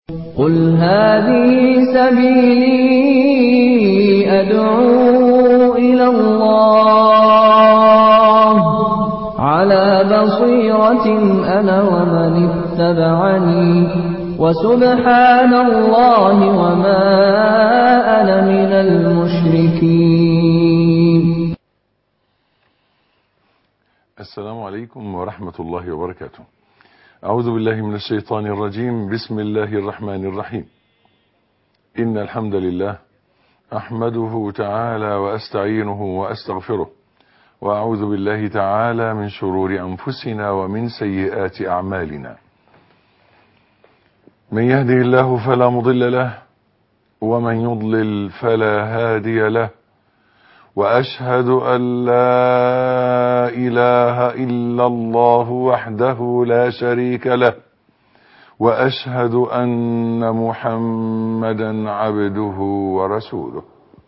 قل هذه سبيلي أدعو إلى الله على بصيرة أنا ومن اتبعني وسبحان الله وما أنا من المشركين السلام عليكم ورحمة الله وبركاته أعوذ بالله من الشيطان الرجيم بسم الله الرحمن الرحيم إن الحمد لله أحمده تعالى وأستعينه وأستغفره وأعوذ بالله تعالى من شرور أنفسنا ومن سيئات أعمالنا من يهده الله فلا مضل له ومن يضلل فلا هادي له واشهد ان لا اله الا الله وحده لا شريك له واشهد ان محمدا عبده ورسوله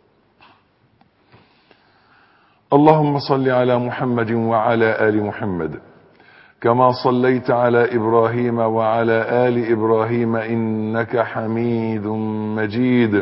اللهم صل على محمد وعلى ال محمد كما صليت على ابراهيم وعلى ال ابراهيم انك حميد مجيد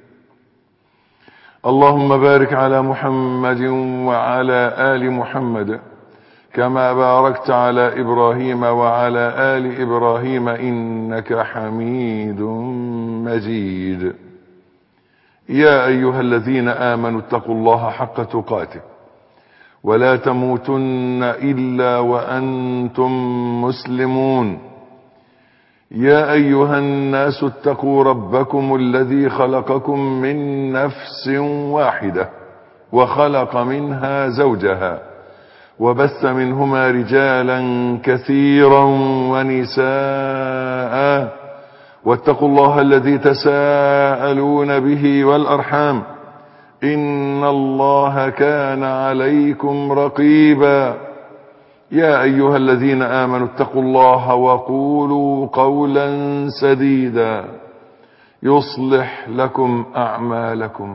اللهم بارك على محمد وعلى آل محمد كما باركت على إبراهيم وعلى آل إبراهيم إنك حميد مجيد يا أيها الذين آمنوا اتقوا الله حق تقاته ولا تموتن إلا وأنتم مسلمون يا أيها الناس اتقوا ربكم الذي خلقكم من نفس واحدة وخلق منها زوجها وبث منهما رجالا كثيرا ونساء واتقوا الله الذي تساءلون به والأرحام إن الله كان عليكم رقيبا يا أيها الذين آمنوا اتقوا الله وقولوا قولا سديدا يصلح لكم أعمالكم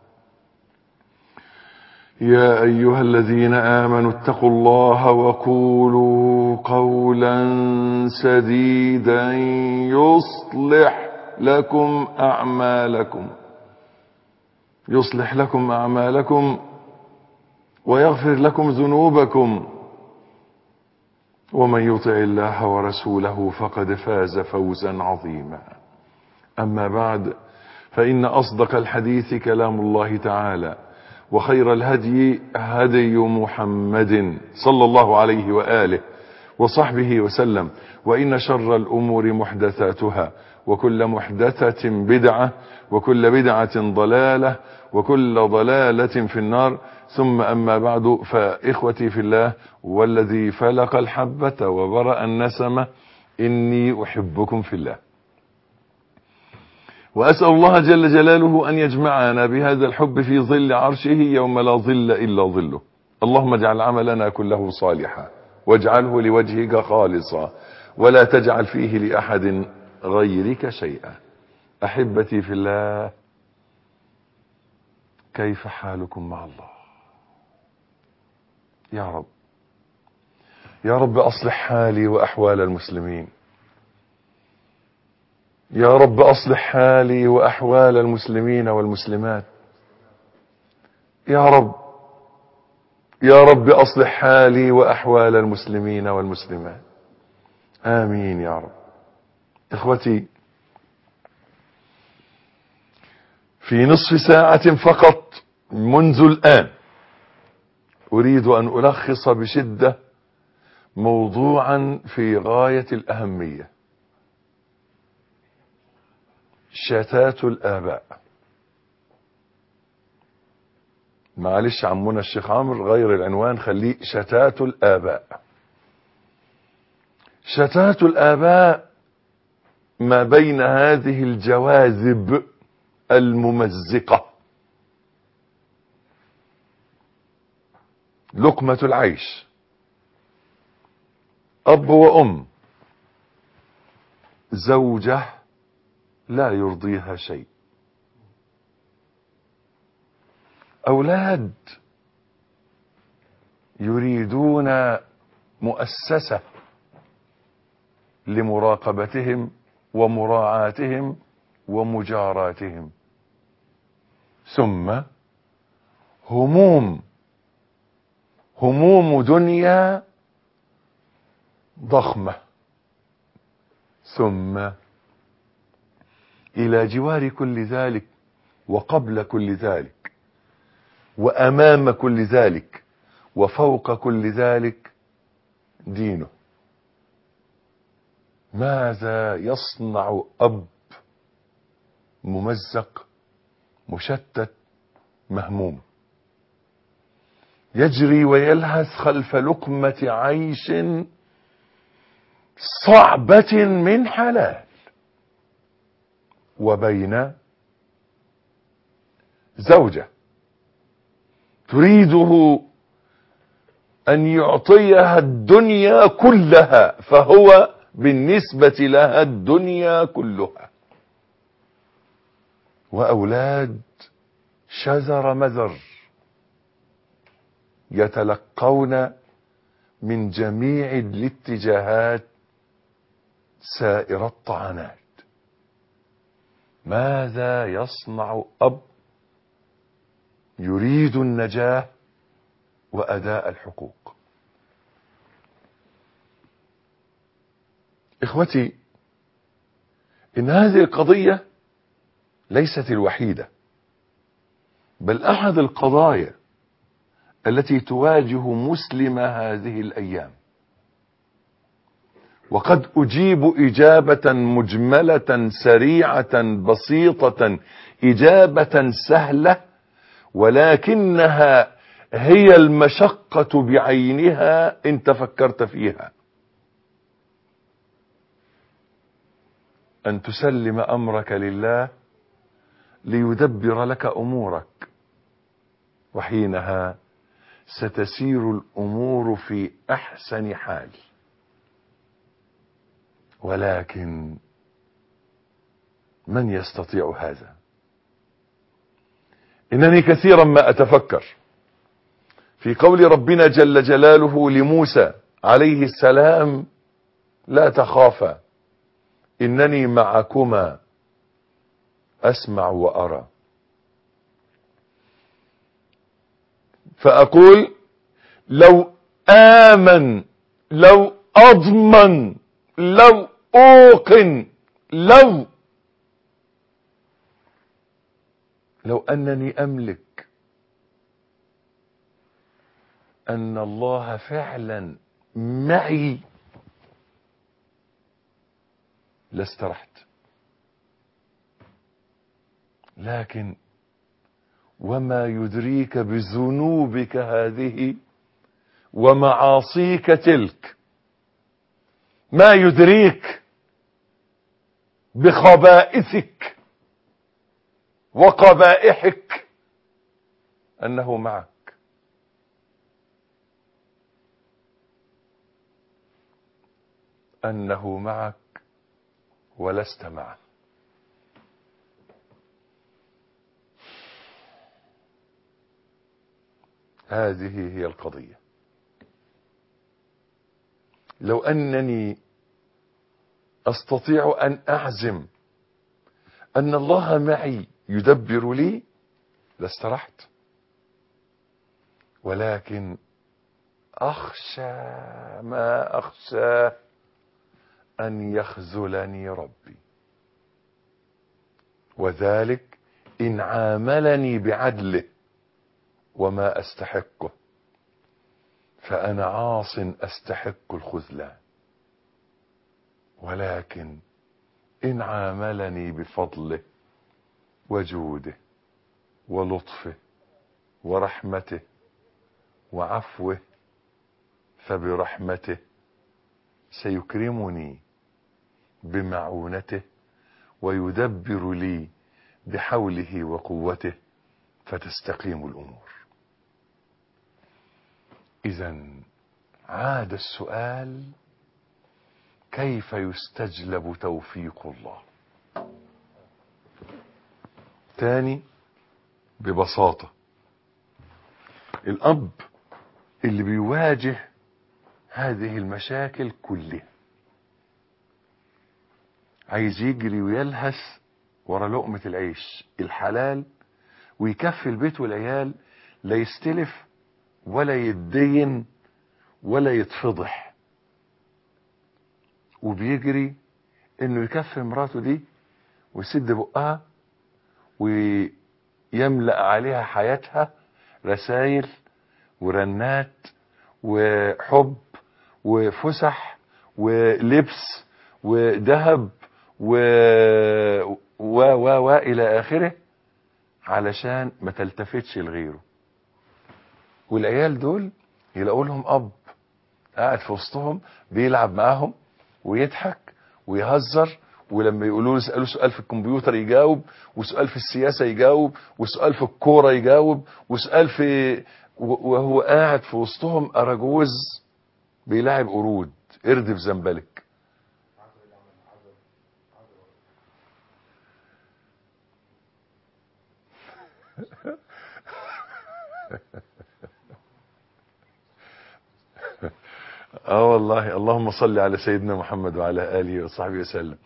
يا أيها الذين آمنوا اتقوا الله وقولوا قولا سديدا يصلح لكم أعمالكم يصلح لكم أعمالكم ويغفر لكم ذنوبكم ومن يطع الله ورسوله فقد فاز فوزا عظيما أما بعد فإن أصدق الحديث كلام الله تعالى وخير الهدي هدي محمد صلى الله عليه وآله وصحبه وسلم وإن شر الأمور محدثاتها وكل محدثة بدعة وكل بدعة ضلالة وكل ضلالة في النار ثم أما بعد فإخوتي في الله والذي فلق الحبة وبرأ النسمة إني أحبكم في الله وأسأل الله جل جلاله أن يجمعنا بهذا الحب في ظل عرشه يوم لا ظل إلا ظله اللهم اجعل عملنا كله صالحا واجعله لوجهك خالصا ولا تجعل فيه لأحد غيرك شيئا أحبتي في الله كيف حالكم مع الله يا رب يا رب أصلح حالي وأحوال المسلمين يا رب أصلح حالي وأحوال المسلمين والمسلمات يا رب يا رب أصلح حالي وأحوال المسلمين والمسلمات آمين يا رب إخوتي في نصف ساعة فقط منذ الآن أريد أن ألخص بشدة موضوعا في غاية الأهمية شتات الآباء معلش عمنا الشيخ عمرو غير العنوان خليه شتات الآباء شتات الآباء ما بين هذه الجواذب الممزقة لقمة العيش أب وأم زوجة لا يرضيها شيء أولاد يريدون مؤسسة لمراقبتهم ومراعاتهم ومجاراتهم ثم هموم هموم دنيا ضخمة ثم إلى جوار كل ذلك وقبل كل ذلك وأمام كل ذلك وفوق كل ذلك دينه ماذا يصنع أب ممزق مشتت مهموم يجري ويلهث خلف لقمة عيش صعبة من حلال وبين زوجة تريده أن يعطيها الدنيا كلها فهو بالنسبة لها الدنيا كلها وأولاد شذر مذر يتلقون من جميع الاتجاهات سائر الطعنات ماذا يصنع أب يريد النجاة وأداء الحقوق إخوتي إن هذه القضية ليست الوحيدة بل أحد القضايا التي تواجه مسلم هذه الأيام وقد أجيب إجابة مجملة سريعة بسيطة إجابة سهلة ولكنها هي المشقة بعينها إن تفكرت فيها أن تسلم أمرك لله ليدبر لك أمورك وحينها ستسير الأمور في أحسن حال ولكن من يستطيع هذا إنني كثيرا ما أتفكر في قول ربنا جل جلاله لموسى عليه السلام لا تخافا إنني معكما أسمع وأرى فأقول لو آمن لو أضمن لو أوقن لو لو أنني أملك أن الله فعلا معي لاسترحت لكن وما يدريك بذنوبك هذه ومعاصيك تلك ما يدريك بخبائثك وقبائحك انه معك انه معك ولست معه هذه هي القضية لو أنني أستطيع أن أعزم أن الله معي يدبر لي لاسترحت ولكن أخشى ما أخشى أن يخذلني ربي وذلك إن عاملني بعدله وما أستحقه فأنا عاص أستحق الخذلان ولكن إن عاملني بفضله وجوده ولطفه ورحمته وعفوه فبرحمته سيكرمني بمعونته ويدبر لي بحوله وقوته فتستقيم الامور اذا عاد السؤال كيف يستجلب توفيق الله تاني ببساطة الأب اللي بيواجه هذه المشاكل كلها عايز يجري ويلهث ورا لقمة العيش الحلال ويكفي البيت والعيال لا يستلف ولا يتدين ولا يتفضح وبيجري انه يكفي مراته دي ويسد بقها ويملأ عليها حياتها رسائل ورنات وحب وفسح ولبس وذهب و و و و الى اخره علشان ما تلتفتش لغيره والعيال دول يلاقوا لهم اب قاعد في وسطهم بيلعب معاهم ويضحك ويهزر ولما يقولوا له اسالوا سؤال في الكمبيوتر يجاوب وسؤال في السياسه يجاوب وسؤال في الكوره يجاوب وسؤال في وهو قاعد في وسطهم اراجوز بيلاعب قرود قرد في زنبلك اه والله اللهم صل على سيدنا محمد وعلى اله وصحبه وسلم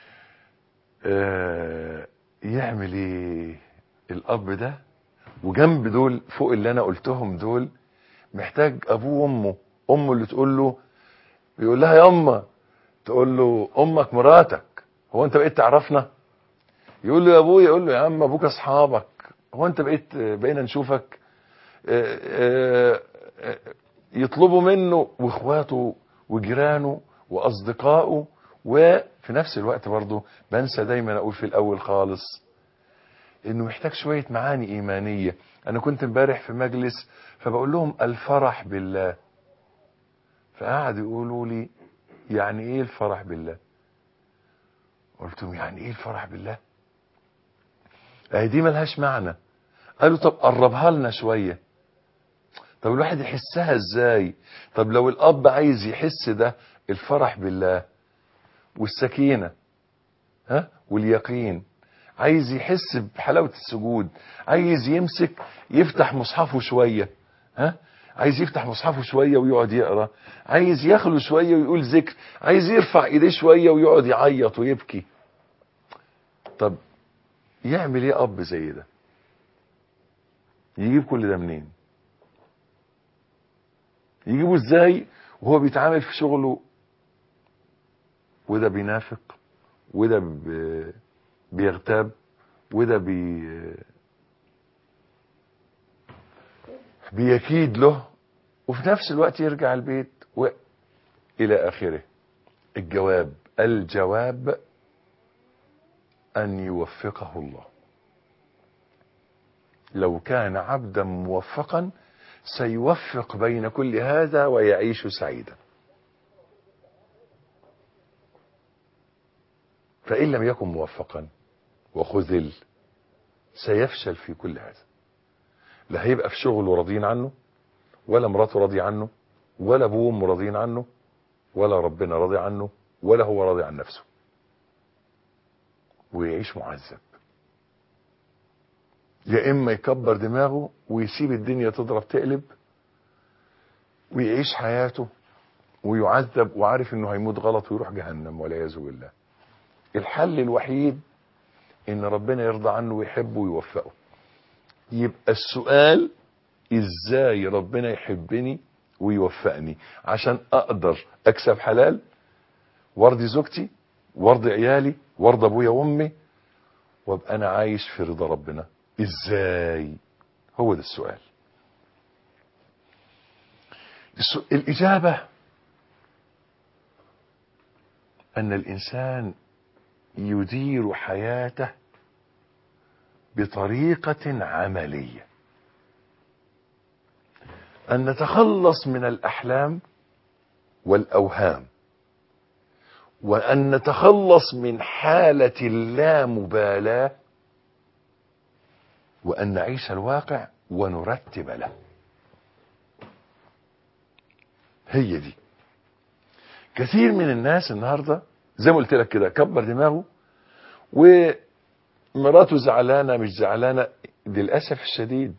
آه يعمل ايه الاب ده وجنب دول فوق اللي انا قلتهم دول محتاج ابوه وامه امه اللي تقول له بيقول لها ياما تقول له امك مراتك هو انت بقيت تعرفنا يقول له يا ابويا يقول له يا عم ابوك اصحابك هو انت بقيت بقينا نشوفك آه آه آه يطلبوا منه واخواته وجيرانه واصدقائه وفي نفس الوقت برضه بنسى دايما اقول في الاول خالص انه محتاج شويه معاني ايمانيه انا كنت امبارح في مجلس فبقول لهم الفرح بالله فقعدوا يقولوا لي يعني ايه الفرح بالله قلت لهم يعني ايه الفرح بالله اهي دي ملهاش معنى قالوا طب قربها لنا شويه طب الواحد يحسها ازاي طب لو الاب عايز يحس ده الفرح بالله والسكينة ها واليقين عايز يحس بحلاوة السجود عايز يمسك يفتح مصحفه شوية ها عايز يفتح مصحفه شوية ويقعد يقرأ عايز يخلو شوية ويقول ذكر عايز يرفع ايديه شوية ويقعد يعيط ويبكي طب يعمل ايه اب زي ده يجيب كل ده منين يجيبه ازاي وهو بيتعامل في شغله وده بينافق وده بيغتاب وده بي بيكيد له وفي نفس الوقت يرجع البيت و... الى اخره الجواب الجواب ان يوفقه الله لو كان عبدا موفقا سيوفق بين كل هذا ويعيش سعيدا فإن لم يكن موفقا وخذل سيفشل في كل هذا لا هيبقى في شغله راضيين عنه ولا مراته راضي عنه ولا ابوه وامه راضيين عنه ولا ربنا راضي عنه ولا هو راضي عن نفسه ويعيش معذب يا اما يكبر دماغه ويسيب الدنيا تضرب تقلب ويعيش حياته ويعذب وعارف انه هيموت غلط ويروح جهنم والعياذ بالله الحل الوحيد ان ربنا يرضى عنه ويحبه ويوفقه يبقى السؤال ازاي ربنا يحبني ويوفقني عشان اقدر اكسب حلال وارضي زوجتي وارضي عيالي وارضي ابويا وامي وابقى انا عايش في رضا ربنا ازاي هو ده السؤال الاجابه ان الانسان يدير حياته بطريقه عمليه ان نتخلص من الاحلام والاوهام وان نتخلص من حاله اللامبالاه وان نعيش الواقع ونرتب له هي دي كثير من الناس النهارده زي ما قلت لك كده كبر دماغه ومراته زعلانه مش زعلانه للاسف الشديد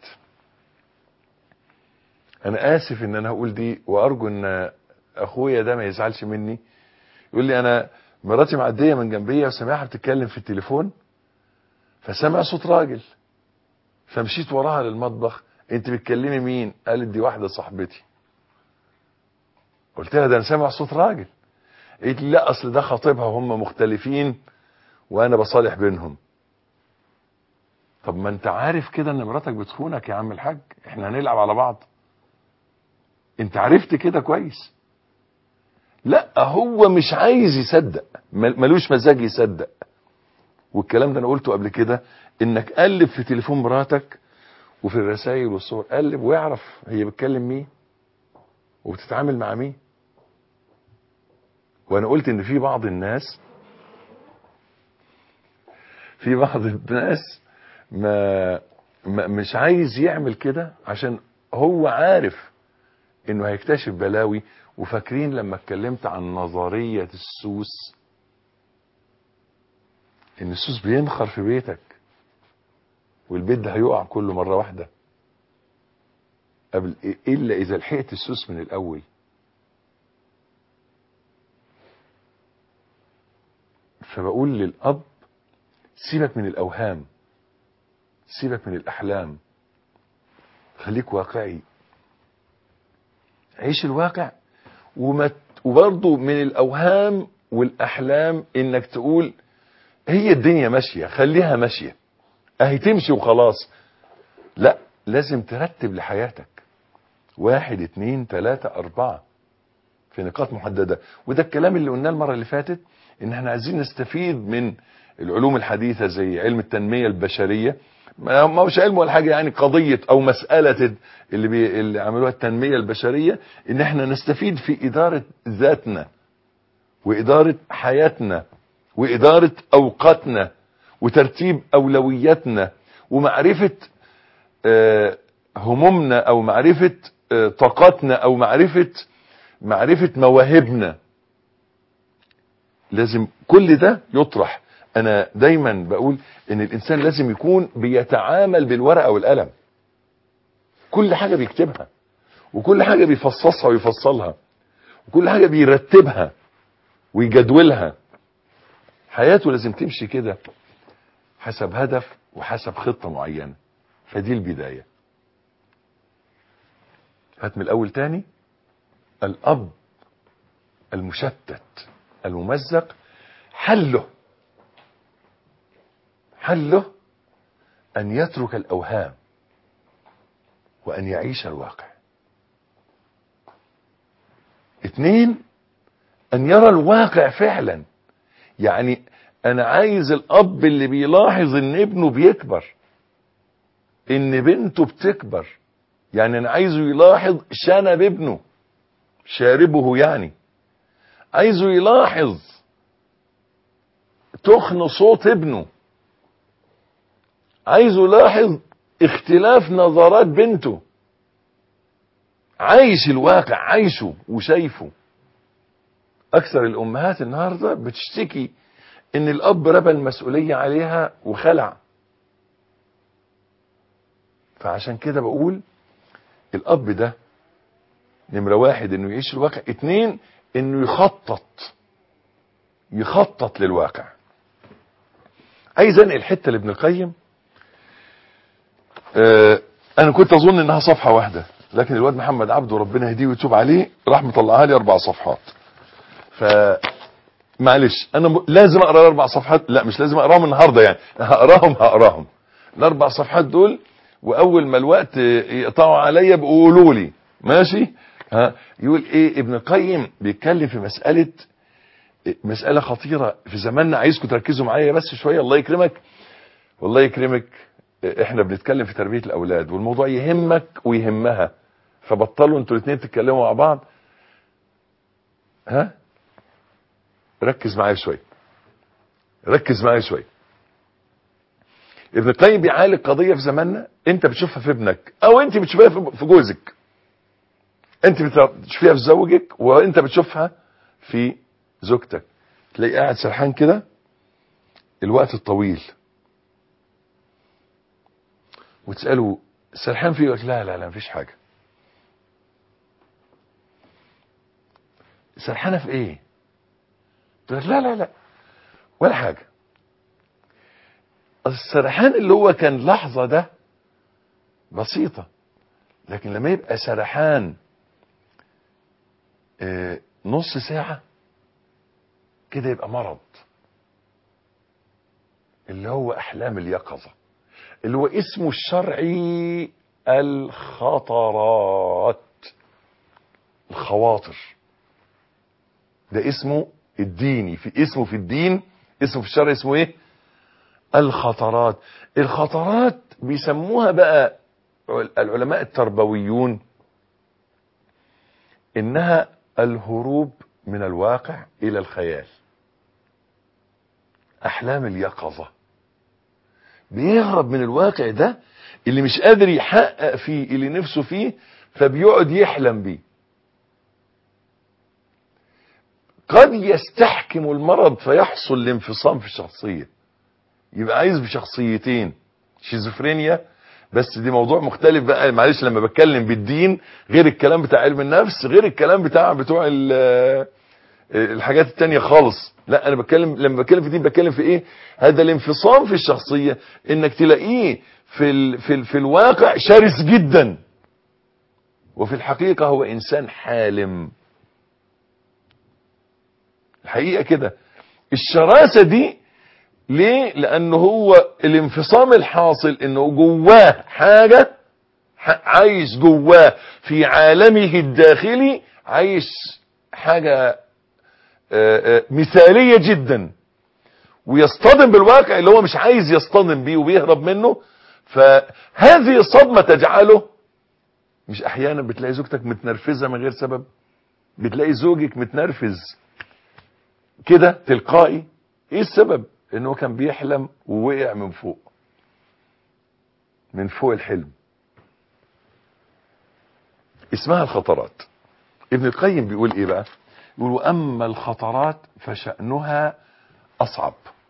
انا اسف ان انا هقول دي وارجو ان اخويا ده ما يزعلش مني يقول لي انا مراتي معديه من جنبيه وسامعها بتتكلم في التليفون فسمع صوت راجل فمشيت وراها للمطبخ انت بتكلمي مين قالت دي واحده صاحبتي قلت لها ده انا سامع صوت راجل قالت لي لا اصل ده خطيبها وهم مختلفين وانا بصالح بينهم طب ما انت عارف كده ان مراتك بتخونك يا عم الحاج احنا هنلعب على بعض انت عرفت كده كويس لا هو مش عايز يصدق مل- ملوش مزاج يصدق والكلام ده انا قلته قبل كده انك قلب في تليفون مراتك وفي الرسائل والصور قلب ويعرف هي بتكلم مين وبتتعامل مع مين وانا قلت ان في بعض الناس في بعض الناس ما, ما مش عايز يعمل كده عشان هو عارف انه هيكتشف بلاوي وفاكرين لما اتكلمت عن نظرية السوس ان السوس بينخر في بيتك والبيت ده هيقع كله مرة واحدة قبل الا اذا لحقت السوس من الاول فبقول للاب سيبك من الاوهام سيبك من الاحلام خليك واقعي عيش الواقع وما وبرضه من الاوهام والاحلام انك تقول هي الدنيا ماشيه خليها ماشيه اهي تمشي وخلاص لا لازم ترتب لحياتك واحد اتنين تلاتة اربعة في نقاط محددة وده الكلام اللي قلناه المرة اللي فاتت ان احنا عايزين نستفيد من العلوم الحديثة زي علم التنمية البشرية ما ما هوش علم ولا حاجة يعني قضية او مسألة اللي, بي اللي عملوها التنمية البشرية ان احنا نستفيد في ادارة ذاتنا وادارة حياتنا وادارة اوقاتنا وترتيب اولوياتنا ومعرفة آه، همومنا او معرفة آه، طاقاتنا او معرفة معرفة مواهبنا لازم كل ده يطرح انا دايما بقول ان الانسان لازم يكون بيتعامل بالورقة والقلم كل حاجة بيكتبها وكل حاجة بيفصصها ويفصلها وكل حاجة بيرتبها ويجدولها حياته لازم تمشي كده حسب هدف وحسب خطة معينة فدي البداية هات من الأول تاني الأب المشتت الممزق حله حله أن يترك الأوهام وأن يعيش الواقع اثنين أن يرى الواقع فعلا يعني أنا عايز الأب اللي بيلاحظ إن ابنه بيكبر إن بنته بتكبر يعني أنا عايزه يلاحظ شنب ابنه شاربه يعني عايزه يلاحظ تخن صوت ابنه عايزه يلاحظ اختلاف نظرات بنته عايش الواقع عايشه وشايفه اكثر الامهات النهارده بتشتكي ان الاب رمى المسؤوليه عليها وخلع فعشان كده بقول الاب ده نمرة واحد انه يعيش الواقع اتنين انه يخطط يخطط للواقع عايز انقل حته لابن القيم آه انا كنت اظن انها صفحه واحده لكن الواد محمد عبده ربنا يهديه ويتوب عليه راح مطلعها لي اربع صفحات ف معلش انا م... لازم اقرا الاربع صفحات لا مش لازم اقراهم النهارده يعني هقراهم هقراهم الاربع صفحات دول واول ما الوقت يقطعوا عليا بيقولوا لي ماشي ها يقول ايه ابن القيم بيتكلم في مساله مساله خطيره في زماننا عايزكم تركزوا معايا بس شويه الله يكرمك والله يكرمك احنا بنتكلم في تربيه الاولاد والموضوع يهمك ويهمها فبطلوا انتوا الاثنين تتكلموا مع بعض ها ركز معايا شويه ركز معايا شويه ابن القيم بيعالج قضيه في زماننا انت بتشوفها في ابنك او انت بتشوفها في جوزك انت بتشوفيها في زوجك وانت بتشوفها في زوجتك تلاقي قاعد سرحان كده الوقت الطويل وتساله سرحان فيه يقول لا لا لا مفيش حاجه سرحانه في ايه تقول لك لا لا لا ولا حاجة السرحان اللي هو كان لحظة ده بسيطة لكن لما يبقى سرحان آه، نص ساعة كده يبقى مرض اللي هو أحلام اليقظة اللي هو اسمه الشرعي الخطرات الخواطر ده اسمه الديني في اسمه في الدين اسمه في الشرع اسمه ايه الخطرات الخطرات بيسموها بقى العلماء التربويون انها الهروب من الواقع الى الخيال احلام اليقظه بيهرب من الواقع ده اللي مش قادر يحقق فيه اللي نفسه فيه فبيقعد يحلم بيه قد يستحكم المرض فيحصل الانفصام في الشخصية يبقى عايز بشخصيتين شيزوفرينيا بس دي موضوع مختلف بقى معلش لما بتكلم بالدين غير الكلام بتاع علم النفس غير الكلام بتاع بتوع ال- الحاجات التانية خالص لا انا بتكلم لما بتكلم في الدين بتكلم في ايه هذا الانفصام في الشخصية انك تلاقيه في ال في ال في الواقع شرس جدا وفي الحقيقة هو انسان حالم الحقيقة كده الشراسة دي ليه لانه هو الانفصام الحاصل انه جواه حاجة ح- عايش جواه في عالمه الداخلي عايش حاجة آه، آه، مثالية جدا ويصطدم بالواقع اللي هو مش عايز يصطدم بيه وبيهرب منه فهذه الصدمة تجعله مش احيانا بتلاقي زوجتك متنرفزة من غير سبب بتلاقي زوجك متنرفز كده تلقائي ايه السبب انه كان بيحلم ووقع من فوق من فوق الحلم اسمها الخطرات ابن القيم بيقول ايه بقى يقول واما الخطرات فشأنها اصعب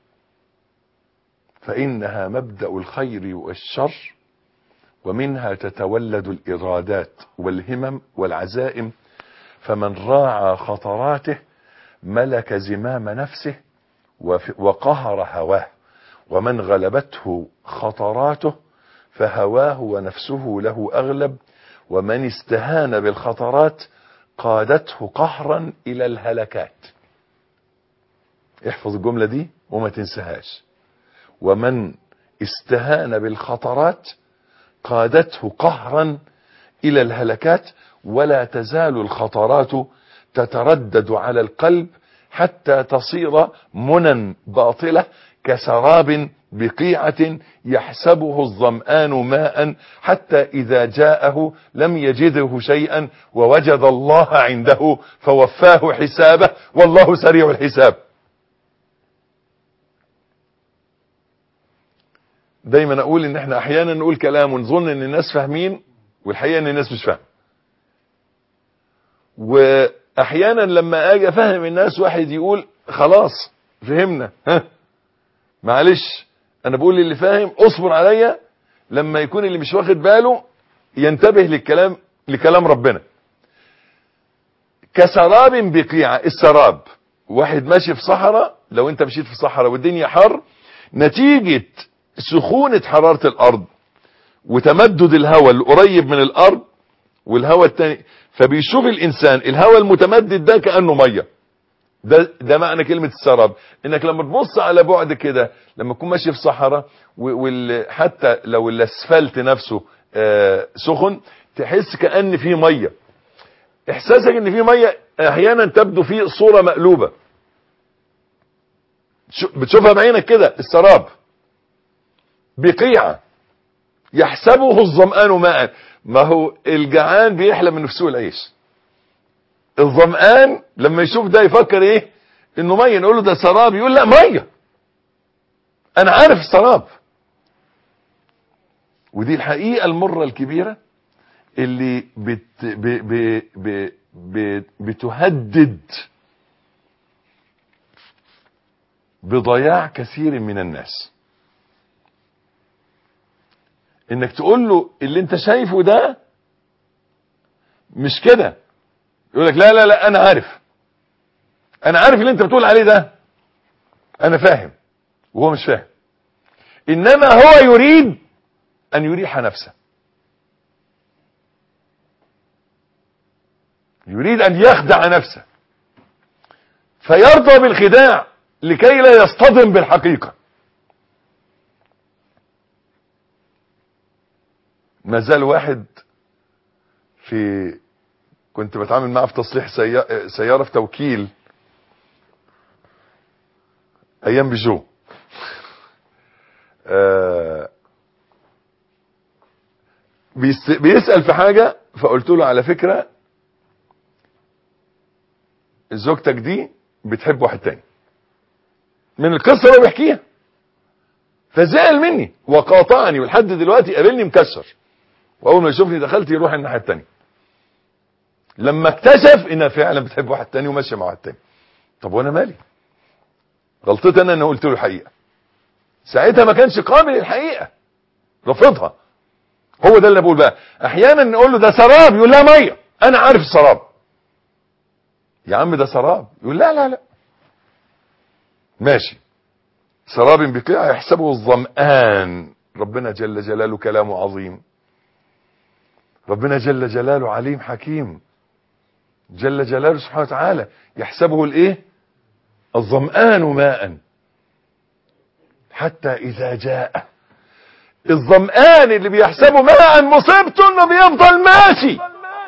فانها مبدأ الخير والشر ومنها تتولد الارادات والهمم والعزائم فمن راعى خطراته ملك زمام نفسه وف- وقهر هواه ومن غلبته خطراته فهواه ونفسه له اغلب ومن استهان بالخطرات قادته قهرا الى الهلكات احفظ الجملة دي وما تنساهاش ومن استهان بالخطرات قادته قهرا الى الهلكات ولا تزال الخطرات تتردد على القلب حتى تصير منى باطلة كسراب بقيعة يحسبه الظمآن ماء حتى إذا جاءه لم يجده شيئا ووجد الله عنده فوفاه حسابه والله سريع الحساب دايما اقول ان احنا احيانا نقول كلام ونظن ان الناس فاهمين والحقيقه ان الناس مش فاهمه واحيانا لما اجي افهم الناس واحد يقول خلاص فهمنا ها معلش انا بقول للي فاهم اصبر عليا لما يكون اللي مش واخد باله ينتبه للكلام لكلام ربنا كسراب بقيعة السراب واحد ماشي في صحراء لو انت مشيت في صحراء والدنيا حر نتيجة سخونة حرارة الارض وتمدد الهواء اللي قريب من الارض والهواء التاني فبيشوف الانسان الهواء المتمدد ده كانه ميه ده ده معنى كلمه السراب انك لما تبص على بعد كده لما تكون ماشي في صحراء وحتى لو الاسفلت نفسه آه سخن تحس كان في ميه احساسك ان في ميه احيانا تبدو فيه صوره مقلوبه بتشوفها بعينك كده السراب بقيعه يحسبه الظمآن ماء ما هو الجعان بيحلم انه في سوق العيش الظمآن لما يشوف ده يفكر ايه انه ميه نقول له ده سراب يقول لا ميه انا عارف السراب ودي الحقيقة المرة الكبيرة اللي بت ب ب ب ب بتهدد بضياع كثير من الناس انك تقول له اللي انت شايفه ده مش كده يقول لك لا لا لا انا عارف انا عارف اللي انت بتقول عليه ده انا فاهم وهو مش فاهم انما هو يريد ان يريح نفسه يريد ان يخدع نفسه فيرضى بالخداع لكي لا يصطدم بالحقيقة ما زال واحد في كنت بتعامل معه في تصليح سي- سيارة في توكيل ايام بيجو آه بيس- بيسأل في حاجة فقلت له على فكرة زوجتك دي بتحب واحد تاني من القصة اللي هو بيحكيها فزعل مني وقاطعني ولحد دلوقتي قابلني مكسر واول ما يشوفني دخلت يروح الناحية التانية لما اكتشف انها فعلا بتحب واحد تاني وماشيه مع واحد تاني طب وانا مالي غلطتي انا ان قلت له الحقيقه ساعتها ما كانش قابل الحقيقه رفضها هو ده اللي بقول بقى احيانا نقول له ده سراب يقول لا ميه انا عارف السراب يا عم ده سراب يقول لا لا لا ماشي سراب بقيع يحسبه الظمآن ربنا جل جلاله كلامه عظيم ربنا جل جلاله عليم حكيم جل جلاله سبحانه وتعالى يحسبه الايه الظمآن ماء حتى اذا جاء الظمآن اللي بيحسبه ماء مصيبته انه بيفضل ماشي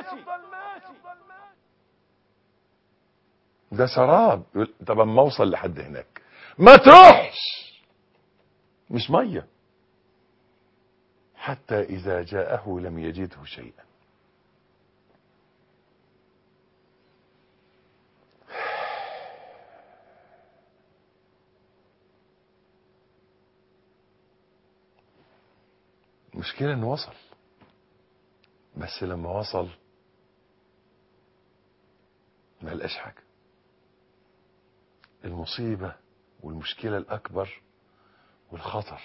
ده سراب يقول طب اما اوصل لحد هناك ما تروحش مش ميه حتى اذا جاءه لم يجده شيئا المشكلة انه وصل بس لما وصل ما لقاش حاجة المصيبة والمشكلة الأكبر والخطر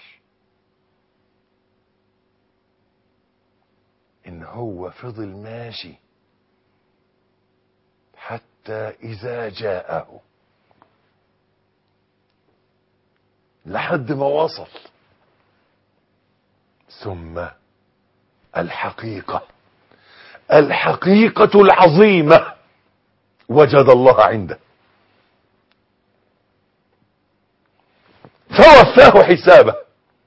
إن هو فضل ماشي حتى إذا جاءه لحد ما وصل ثم الحقيقة الحقيقة العظيمة وجد الله عنده فوفاه حسابه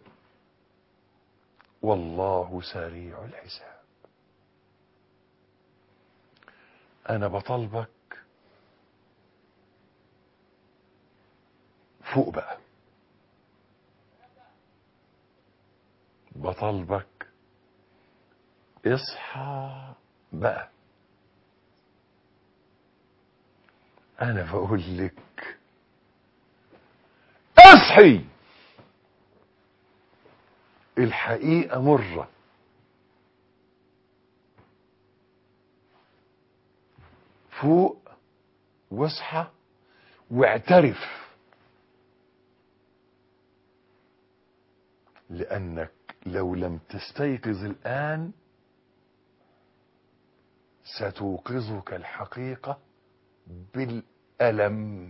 والله سريع الحساب انا بطلبك فوق بقى بطلبك اصحى بقى انا بقول لك اصحي الحقيقة مرة فوق واصحى واعترف لأنك لو لم تستيقظ الآن ستوقظك الحقيقة بالألم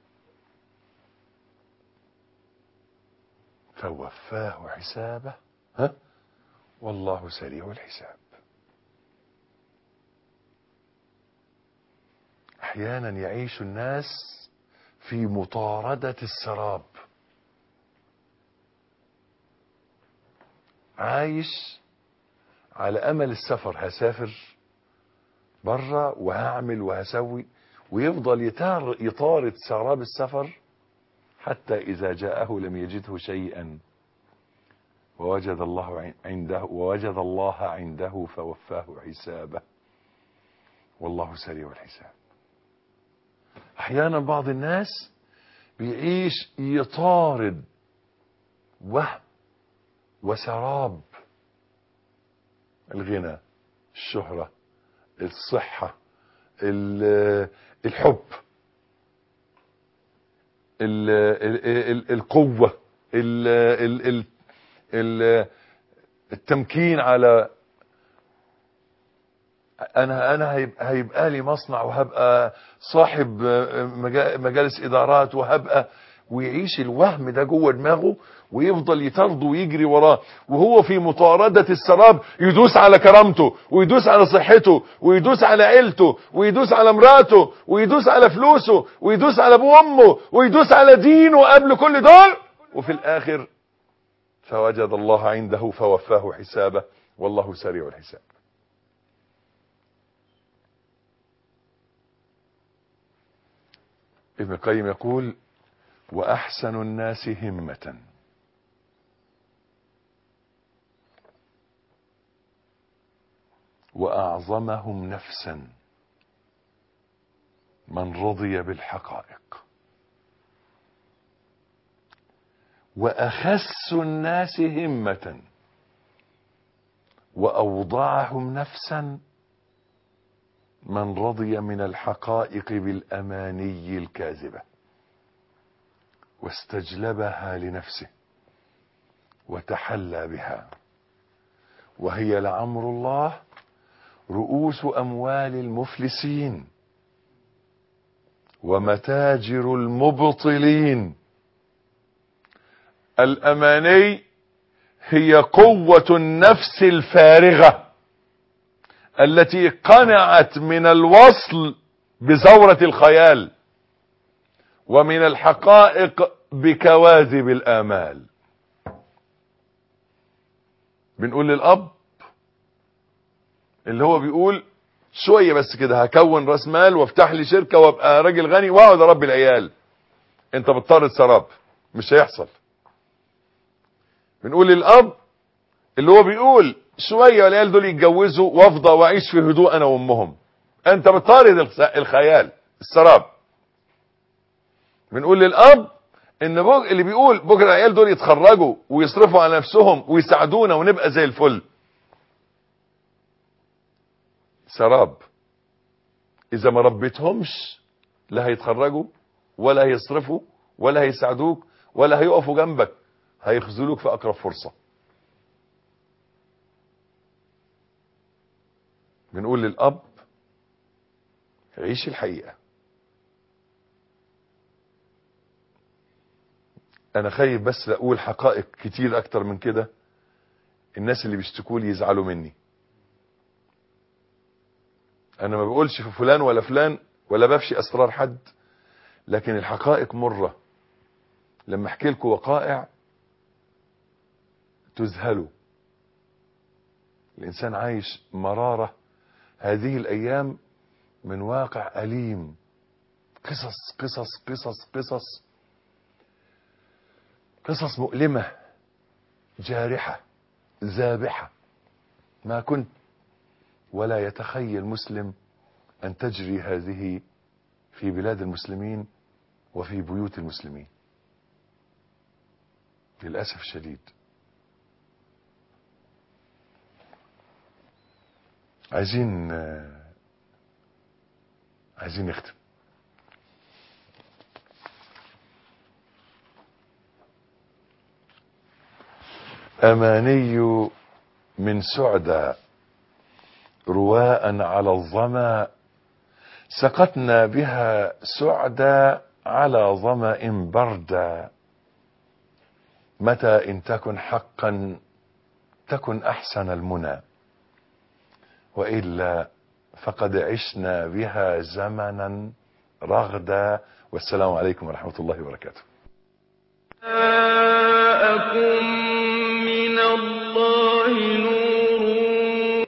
فوفاه حسابه ها والله سريع الحساب احيانا يعيش الناس في مطاردة السراب عايش على امل السفر هسافر بره وهعمل وهسوي ويفضل يتار يطارد سراب السفر حتى إذا جاءه لم يجده شيئا ووجد الله عنده ووجد الله عنده فوفاه حسابه والله سريع الحساب أحيانا بعض الناس بيعيش يطارد وهم وسراب الغنى الشهرة الصحة الحب ال ال ال القوة ال ال ال ال التمكين على انا انا هيبقى, هيبقى لي مصنع وهبقى صاحب مجا- مجالس ادارات وهبقى ويعيش الوهم ده جوه دماغه ويفضل يطرده ويجري وراه وهو في مطاردة السراب يدوس على كرامته ويدوس على صحته ويدوس على عيلته ويدوس على مراته ويدوس على فلوسه ويدوس على ابوه وامه ويدوس على دينه قبل كل دول وفي الاخر فوجد الله عنده فوفاه حسابه والله سريع الحساب ابن القيم يقول واحسن الناس همة واعظمهم نفسا من رضي بالحقائق واخس الناس همة واوضعهم نفسا من رضي من الحقائق بالاماني الكاذبه واستجلبها لنفسه وتحلى بها وهي لعمر الله رؤوس اموال المفلسين ومتاجر المبطلين الاماني هي قوه النفس الفارغه التي قنعت من الوصل بزوره الخيال ومن الحقائق بكواذب الآمال بنقول للأب اللي هو بيقول شوية بس كده هكون راس مال وافتح لي شركة وابقى راجل غني واقعد اربي العيال انت بتطرد سراب مش هيحصل بنقول للأب اللي هو بيقول شوية والعيال دول يتجوزوا وافضى واعيش في هدوء انا وامهم انت بتطارد الخيال السراب بنقول للاب ان بوج اللي بيقول بكره العيال دول يتخرجوا ويصرفوا على نفسهم ويساعدونا ونبقى زي الفل سراب اذا ما ربيتهمش لا هيتخرجوا ولا هيصرفوا ولا هيساعدوك ولا هيقفوا جنبك هيخذلوك في اقرب فرصه بنقول للاب عيش الحقيقه انا خايف بس اقول حقائق كتير اكتر من كده الناس اللي بيشتكوا لي يزعلوا مني انا ما بقولش في فلان ولا فلان ولا بفشي اسرار حد لكن الحقائق مرة لما احكي لكم وقائع تذهلوا الانسان عايش مرارة هذه الايام من واقع اليم قصص قصص قصص قصص قصص مؤلمة جارحة ذابحة ما كنت ولا يتخيل مسلم أن تجري هذه في بلاد المسلمين وفي بيوت المسلمين للأسف الشديد عايزين عايزين نختم أماني من سعدى رواء على الظما سقتنا بها سعدى على ظمأ بردا متى إن تكن حقا تكن أحسن المنى وإلا فقد عشنا بها زمنا رغدا والسلام عليكم ورحمة الله وبركاته جاءكم من الله نور